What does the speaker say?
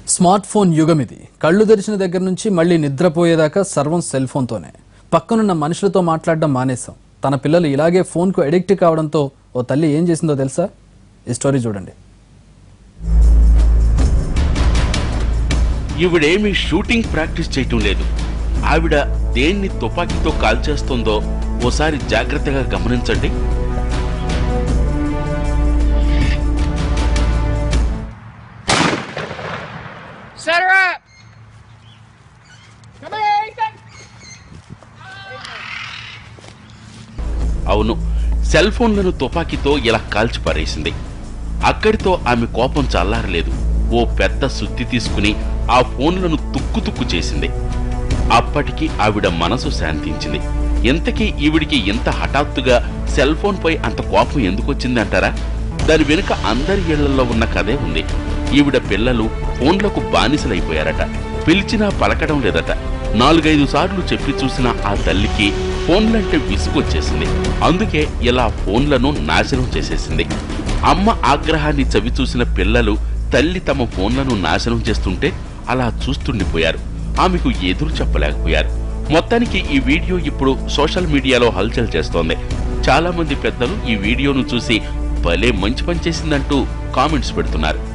Smart phone యుగం ఇది కళ్ళు తెరిచిన దగ్గర నుంచి మళ్ళీ నిద్రపోయేదాకా సర్వం సెల్ ఫోన్తోనే పక్కనున్న మనుషులతో మాట్లాడడం మానేశాం తన పిల్లలు ఇలాగే ఫోన్కు అడిక్ట్ కావడంతో ఓ తల్లి ఏం చేసిందో తెలుసా ఈ స్టోరీ చూడండి ఈవిడేమీ షూటింగ్ ప్రాక్టీస్ చేయటం లేదు ఆవిడ దేన్ని తుపాకీతో కాల్చేస్తుందో ఓసారి జాగ్రత్తగా గమనించండి Set her up! Come here, Ethan! అవును సెల్ ఫోన్లను తుపాకీతో ఇలా కాల్చి పారేసింది అక్కడితో ఆమె కోపం చల్లారలేదు ఓ పెద్ద సుత్తి తీసుకుని ఆ ఫోన్లను తుక్కు తుక్కు చేసింది అప్పటికి ఆవిడ మనసు శాంతించింది ఎంతకీ ఈవిడికి ఎంత హఠాత్తుగా సెల్ ఫోన్ పై అంత కోపం ఎందుకు వచ్చింది అంటారా దాని వెనుక అందరి ఇళ్లలో ఉన్న కథే ఉంది ఈవిడ పిల్లలు ఫోన్లకు బానిసలైపోయారట పిలిచినా పలకడం లేదట నాలుగైదు సార్లు చెప్పి చూసిన ఆ తల్లికి ఫోన్లంటే విసుగొచ్చేసింది అందుకే ఇలా ఫోన్లను నాశనం చేసేసింది అమ్మ ఆగ్రహాన్ని చవి చూసిన పిల్లలు తల్లి తమ ఫోన్లను నాశనం చేస్తుంటే అలా చూస్తుండిపోయారు ఆమెకు ఎదురు చెప్పలేకపోయారు మొత్తానికి ఈ వీడియో ఇప్పుడు సోషల్ మీడియాలో హల్చల్ చేస్తోంది చాలా మంది పెద్దలు ఈ వీడియోను చూసి భలే మంచి పని చేసిందంటూ కామెంట్స్ పెడుతున్నారు